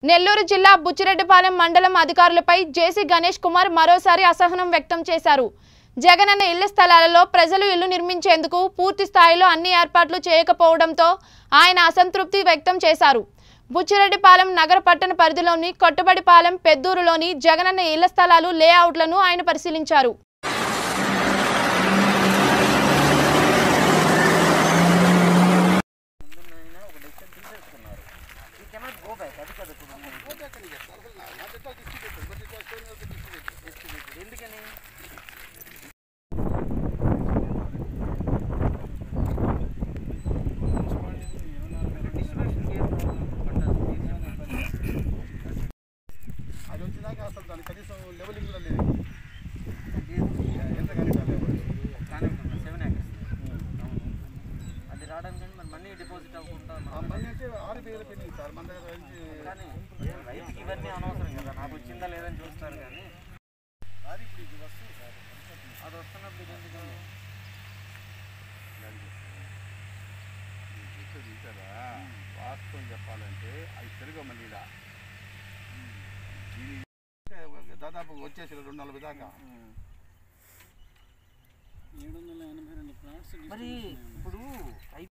నెల్లూరు జిల్లా బుచ్చిరెడ్డిపాలెం మండలం అధికారులపై జేసీ గణేష్ కుమార్ మరోసారి అసహనం వ్యక్తం చేశారు జగనన్న ఇళ్ల స్థలాలలో ప్రజలు ఇల్లు నిర్మించేందుకు పూర్తి స్థాయిలో అన్ని ఏర్పాట్లు చేయకపోవడంతో ఆయన అసంతృప్తి వ్యక్తం చేశారు బుచ్చిరెడ్డిపాలెం నగర పట్టణ పరిధిలోని కొట్టబడిపాలెం పెద్దూరులోని జగనన్న ఇళ్ల స్థలాలు లేఅవుట్లను ఆయన పరిశీలించారు ముందునైనా ఒక డెసిషన్ తీసేసుకున్నారు ఈ కెనాట్ గో బ్యాక్ అది కదా ఇప్పుడు ఎందుకని Distribution కి ఏం problem పట్టదు. అది వచ్చినాక అసలు దాని కనీసం లెవెలింగ్ కూడా లేదు ఎంత కానీ రాలేదు. కానీ ఉంటుంది, seven acres. అవును. అది రావడానికి మరి మనీ డిపాజిట్ అవ్వకుండా ఆ మనీ అంటే ఆరు వేలు పెరిగింది సార్ మన దగ్గర నుంచి కానీ రైతుకి ఇవన్నీ అనవసరం కదా నాకు వచ్చిందా లేదని చూస్తారు కానీ అది ఇప్పుడు ఇది వస్తుంది సార్ అది వస్తున్నప్పుడు ఇది ఎందుకు చెప్పేది కదా వాస్తవం చెప్పాలంటే అవి తిరగమని ఇలా దీని దాదాపు వచ్చేసి రెండు నలభై దాకా మరి ఇప్పుడు ఐ-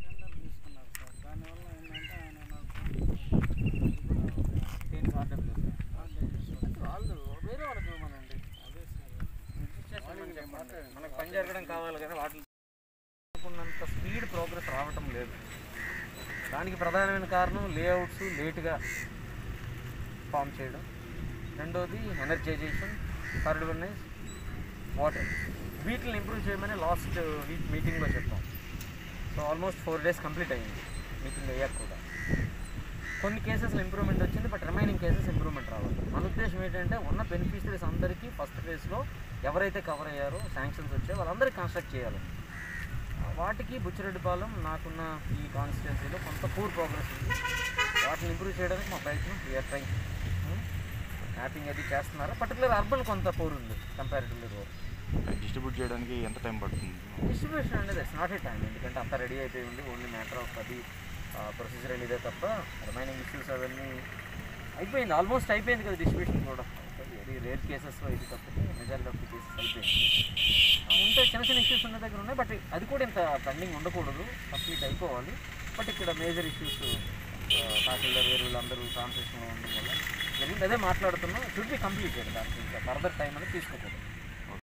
దేనికి RW? అంటే వాళ్ళు వేరే వాళ్ళకి ఇవ్వమనండి రిజిస్ట్రేషన్ అని చెప్పండి. మనకు పని జరగడం కావాలి కానీ వాటి అనుకున్నంత స్పీడ్ ప్రోగ్రెస్ రావటం లేదు దానికి ప్రధానమైన కారణం లేఅవుట్స్ లేట్గా ఫామ్ చేయడం రెండోది energisation third one is water వీటిని ఇంప్రూవ్ చేయమని లాస్ట్ వీక్ మీటింగ్లో చెప్పాం so almost four days complete అయింది మీటింగ్ అయ్యాక కూడా కొన్ని కేసెస్లో ఇంప్రూవ్మెంట్ వచ్చింది బట్ రిమైనింగ్ కేసెస్ ఇంప్రూవ్మెంట్ రావాలి మన ఉద్దేశం ఏంటంటే ఉన్న బెనిఫిషరీస్ అందరికీ ఫస్ట్ ఫేజ్లో ఎవరైతే కవర్ అయ్యారో శాంక్షన్స్ వచ్చాయో వాళ్ళందరికీ కన్స్ట్రక్ట్ చేయాలి వాటికి బుచ్చిరెడ్డిపాలెం నాకున్న ఈ కాన్స్టిట్యున్సీలో కొంత పూర్ ప్రోగ్రెస్ ఉంది వాటిని ఇంప్రూవ్ చేయడానికి మా ప్రయత్నం వీఆర్ ట్రై మ్యాపింగ్ అది చేస్తున్నారు పర్టికులర్ అర్బన్ కొంత పూర్ ఉంది కంపారిటివ్లీ రోడ్ డిస్ట్రిబ్యూట్ చేయడానికి ఎంత టైం పడుతుంది డిస్ట్రిబ్యూషన్ అనేది ఇట్స్ నాట్ ఏ టైం ఎందుకంటే అంతా రెడీ అయిపోయి ఉంది ఓన్లీ మ్యాటర్ ఆఫ్ అది ప్రొసీజర్ ఇదే తప్ప రిమైనింగ్ ఇష్యూస్ అవన్నీ అయిపోయింది ఆల్మోస్ట్ అయిపోయింది కదా డిస్ట్రిబ్యూషన్ కూడా వెరీ రేర్ కేసెస్లో ఇది తప్పితే మెజారిటీ ఆఫ్ ది కేసెస్ అయిపోయింది ఆ, ఉంటే చిన్న చిన్న ఇష్యూస్ ఉన్న దగ్గర ఉన్నాయి బట్ అది కూడా ఇంత పెండింగ్ ఉండకూడదు కంప్లీట్ అయిపోవాలి బట్ ఇక్కడ మేజర్ ఇష్యూస్ తహసీల్దార్ వేరు వీళ్ళందరూ ట్రాన్సాక్షన్లో ఉండడం వల్ల జరిగింది అదే మాట్లాడుతున్నాం షుడ్ బి కంప్లీటెడ్ దానికి ఇంకా ఫర్దర్ టైం అనేది తీసుకోకూడదు